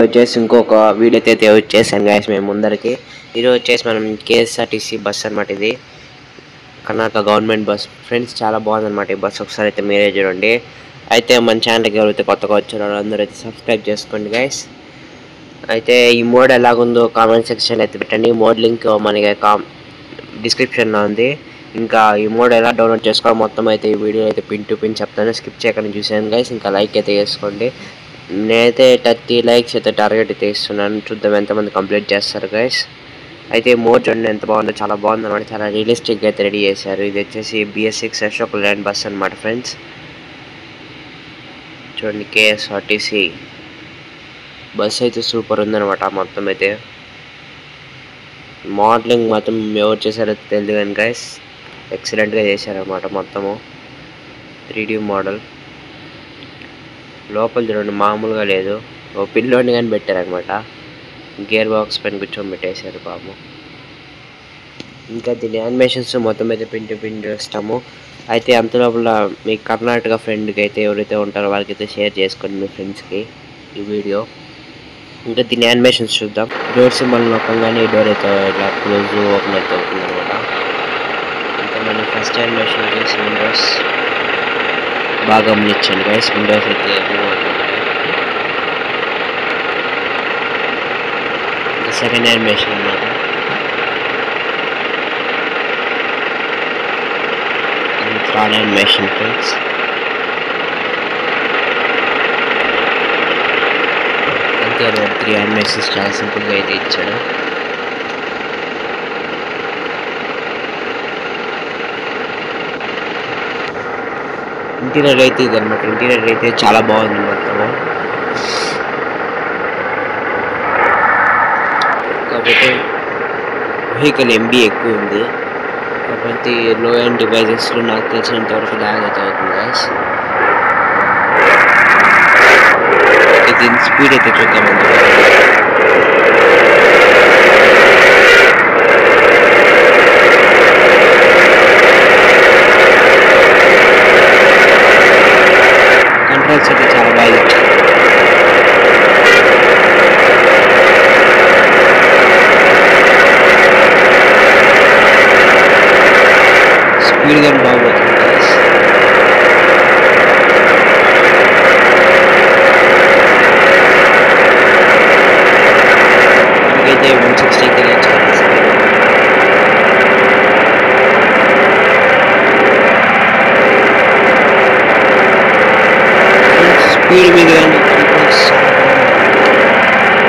వచ్చేసి ఇంకొక వీడియో అయితే వచ్చేసాను గాయస్ మేము ముందరికి ఈరోజు వచ్చేసి మనం కేఎస్ఆర్టీసీ బస్ అనమాట ఇది కర్ణాటక గవర్నమెంట్ బస్ ఫ్రెండ్స్ చాలా బాగుందన్నమాట ఈ బస్ ఒకసారి అయితే మీరే చూడండి అయితే మన ఛానల్కి ఎవరైతే కొత్తగా వచ్చారో అందరూ అయితే సబ్స్క్రైబ్ చేసుకోండి గైస్ అయితే ఈ మోడ్ ఎలాగుందో కామెంట్ సెక్షన్లో అయితే పెట్టండి ఈ మోడ్ లింక్ మనకి కామ్ డిస్క్రిప్షన్లో ఉంది ఇంకా ఈ మోడ్ ఎలా డౌన్లోడ్ చేసుకోవాలి మొత్తం అయితే ఈ వీడియో అయితే పిన్ టు పిన్ చెప్తాను స్కిప్ చేయకుండా చూసాను గైస్ ఇంకా లైక్ అయితే వేసుకోండి నేనైతే థర్టీ లైక్స్ అయితే టార్గెట్ అయితే ఇస్తున్నాను చూద్దాం ఎంతమంది కంప్లీట్ చేస్తారు గైస్ అయితే మోడ్ చూడండి ఎంత బాగుందో చాలా బాగుంది అనమాట చాలా రియలిస్టిక్గా అయితే రెడీ చేశారు ఇది వచ్చేసి BS six Ashok Leyland bus అనమాట ఫ్రెండ్స్ చూడండి కేఎస్ఆర్టీసీ బస్ అయితే సూపర్ ఉందన్నమాట మొత్తం అయితే మోడలింగ్ మాత్రం ఎవరు చేశారో తెలియదు కానీ గైస్ ఎక్సలెంట్గా చేశారన్నమాట మొత్తము త్రీ డీ మోడల్ లోపల చూడండి మామూలుగా లేదు ఓ పిల్లోని కానీ పెట్టారనమాట గేర్ బాక్స్ పైన కూర్చొని పెట్టేశారు పాపం ఇంకా దీని యానిమేషన్స్ మొత్తం అయితే పిన్ టు పిన్ చేస్తాము అయితే అంత లోపల మీ కర్ణాటక ఫ్రెండ్కి అయితే ఎవరైతే ఉంటారో వాళ్ళకైతే షేర్ చేసుకోండి మీ ఫ్రెండ్స్కి ఈ వీడియో ఇంకా దీని యానిమేషన్స్ చూద్దాం డోర్ సింబల్ నొక్కగానే ఈ డోర్ అయితే ఇలా క్లోజ్ ఓపెన్ అయితే అవుతుంది అనమాట ఇంకా మనం ఫస్ట్ యానిమేషన్ వచ్చేసి విండోస్ బాగా గమనించండి గైస్ విండోస్ అయితే మూవ్ అవుతుంటాయి ఇంకా సెకండ్ యానిమేషన్ అన్నమాట ఇది థర్డ్ యానిమేషన్ ఫ్రెండ్స్ అంతే త్రీ యానిమేషన్స్ చాలా సింపుల్గా అయితే ఇచ్చాడు ఇంటీరియర్ అయితే ఇది అనమాట ఇంటీరియర్ అయితే చాలా బాగుంది మొత్తము కాకపోతే వెహికల్ ఎంబీ ఎక్కువ ఉంది కాకపోతే లో అండ్ డివైజెస్లో నాకు తెలిసినంత వరకు ల్యాగ్ అయితే అవుతుంది గాయస్ దీని స్పీడ్ అయితే చూద్దామండి కంట్రోల్స్ అయితే చాలా బాగా ఇచ్చారు స్పీడ్ కానీ బాగుంటుంది guys. ఇదైతే వన్ సిక్స్టీకి చాలా స్పీడ్ స్పీడ్ మీద కానీ controls చాలా బాగున్నాయి.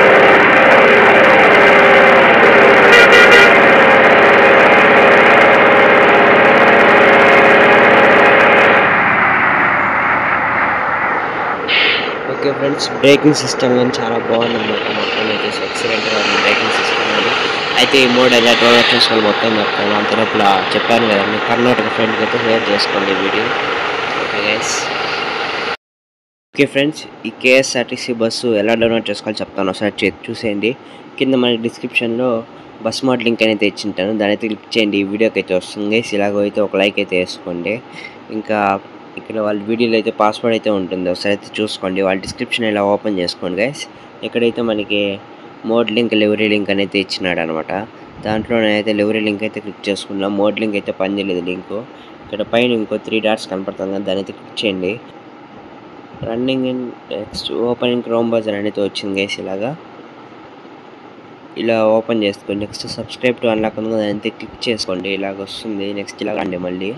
ఓకే ఫ్రెండ్స్ బ్రేకింగ్ సిస్టమ్ కానీ చాలా బాగుంది అన్నమాట మొత్తం అయితే ఎక్సలెంట్గా ఉంది బ్రేకింగ్ సిస్టమ్ అని అయితే ఈ మోడ్ ఎలా డెవలప్ చేసుకోవాలి మొత్తం చెప్తాను అంత లోపల చెప్పాను కదండి కర్ణాటక ఫ్రెండ్కి అయితే షేర్ చేసుకోండి ఈ video okay guys okay friends ఈ కేఎస్ఆర్టీసీ బస్సు ఎలా డౌన్లోడ్ చేసుకోవాలో చెప్తాను ఒకసారి చే- చూసేయండి కింద మన డిస్క్రిప్షన్లో బస్ మోడ్ లింక్ అనేది ఇచ్చింటాను దాని అయితే క్లిక్ చేయండి ఈ వీడియోకి అయితే వస్తుంది గైస్ ఇలాగో అయితే ఒక లైక్ అయితే వేసుకోండి ఇంకా ఇక్కడ వాళ్ళ వీడియోలో అయితే పాస్వర్డ్ అయితే ఉంటుంది ఒకసారి అయితే చూసుకోండి వాళ్ళ డిస్క్రిప్షన్ ఇలా ఓపెన్ చేసుకోండి గైస్ ఇక్కడైతే మనకి మోడ్ లింక్ లెవరీ లింక్ అనేది ఇచ్చినాడు అనమాట దాంట్లో నేనైతే లెవరీ లింక్ అయితే క్లిక్ చేసుకున్నా మోడ్ లింక్ అయితే పనిచేయలేదు లింకు ఇక్కడ పైన ఇంకో త్రీ డాట్స్ కనపడుతుంది కదా దాని అయితే క్లిక్ చేయండి running in next open in Chrome browser అనేది వచ్చింది గైస్ ఇలాగా ఇలా ఓపెన్ చేసుకోండి నెక్స్ట్ సబ్స్క్రైబ్ టు అన్లాక్ ఉంది కదా అంతే క్లిక్ చేసుకోండి ఇలాగ వస్తుంది నెక్స్ట్ ఇలాగ అండి మళ్ళీ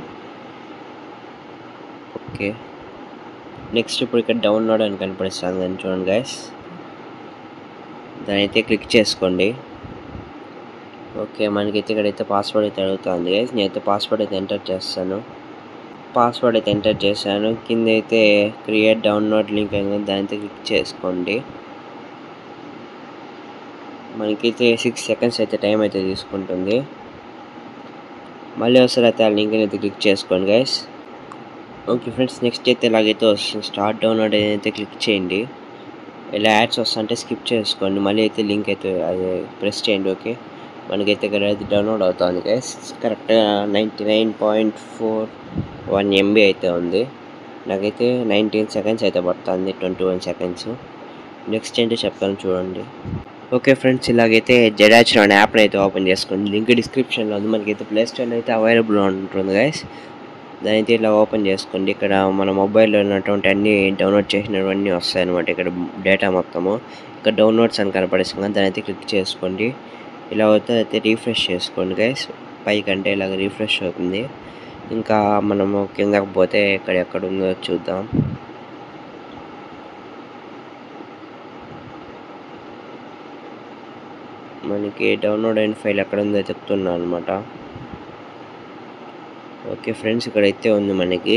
ఓకే నెక్స్ట్ ఇప్పుడు ఇక్కడ డౌన్లోడ్ అని కనపడిస్తుంది దాన్ని చూడండి గైస్ దాని అయితే క్లిక్ చేసుకోండి ఓకే మనకైతే ఇక్కడైతే పాస్వర్డ్ అయితే అడుగుతుంది గైస్ నేనైతే పాస్వర్డ్ అయితే ఎంటర్ చేస్తాను పాస్వర్డ్ అయితే ఎంటర్ చేశాను కింద అయితే క్రియేట్ డౌన్లోడ్ లింక్ అయింది దాని అయితే క్లిక్ చేసుకోండి మనకైతే సిక్స్ సెకండ్స్ అయితే టైం అయితే తీసుకుంటుంది మళ్ళీ ఒకసారి అయితే ఆ లింక్ అయితే క్లిక్ చేసుకోండి గైస్ ఓకే ఫ్రెండ్స్ నెక్స్ట్ అయితే ఇలాగైతే వస్తుంది స్టార్ట్ డౌన్లోడ్ అయితే క్లిక్ చేయండి ఇలా యాడ్స్ వస్తుంటే స్కిప్ చేసుకోండి మళ్ళీ అయితే లింక్ అయితే అది ప్రెస్ చేయండి ఓకే మనకైతే ఇక్కడ అది డౌన్లోడ్ అవుతుంది గైస్ కరెక్ట్గా ninety nine point four one MB అయితే ఉంది నాకైతే నైన్టీన్ సెకండ్స్ అయితే పడుతుంది ట్వంటీ వన్ సెకండ్స్ నెక్స్ట్ ఏంటో చెప్తాను చూడండి ఓకే ఫ్రెండ్స్ ఇలాగైతే జెడాచ్ అనే యాప్ని అయితే ఓపెన్ చేసుకోండి లింక్ డిస్క్రిప్షన్లో ఉంది మనకైతే ప్లే స్టోర్లో అయితే అవైలబుల్ ఉంటుంది గైస్ దాని అయితే ఇలా ఓపెన్ చేసుకోండి ఇక్కడ మన మొబైల్లో ఉన్నటువంటి అన్ని డౌన్లోడ్ చేసినవన్నీ వస్తాయి అనమాట ఇక్కడ డేటా మొత్తము ఇక్కడ డౌన్లోడ్స్ అని కనపడేస్తుంది దాని అయితే క్లిక్ చేసుకోండి ఇలా అవుతే అయితే రీఫ్రెష్ చేసుకోండి గైస్ పైకంటే ఇలాగ రీఫ్రెష్ అవుతుంది ఇంకా మనము కిందకి పోతే ఇక్కడ ఎక్కడ ఉందో చూద్దాం మనకి డౌన్లోడ్ అయిన ఫైల్ ఎక్కడ ఉందో చెప్తున్నా అనమాట ఓకే ఫ్రెండ్స్ ఇక్కడైతే ఉంది మనకి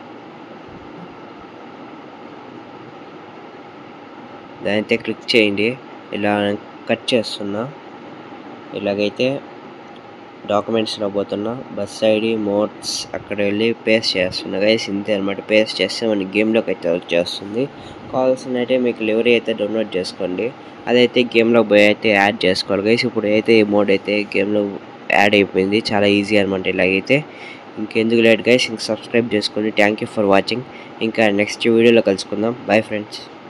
దానైతే క్లిక్ చేయండి ఇలా కట్ చేస్తున్నా ఇలాగైతే డాక్యుమెంట్స్లో పోతున్నా బస్ ఐడి మోడ్స్ అక్కడ వెళ్ళి పేస్ట్ చేస్తున్నా గైస్ ఇంతే అనమాట పేస్ట్ చేస్తే మనకి గేమ్లోకి అయితే వచ్చేస్తుంది కావాల్సిన అయితే మీకు లివరీ అయితే డౌన్లోడ్ చేసుకోండి అదైతే గేమ్లో పోయి అయితే యాడ్ చేసుకోవాలి గైస్ ఇప్పుడు అయితే ఈ మోడ్ అయితే గేమ్లో యాడ్ అయిపోయింది చాలా ఈజీ అనమాట ఇలాగైతే ఇంకెందుకు లేట్ గైస్ ఇంక సబ్స్క్రైబ్ చేసుకోండి థ్యాంక్ యూ ఫర్ వాచింగ్ ఇంకా నెక్స్ట్ వీడియోలో కలుసుకుందాం బాయ్ ఫ్రెండ్స్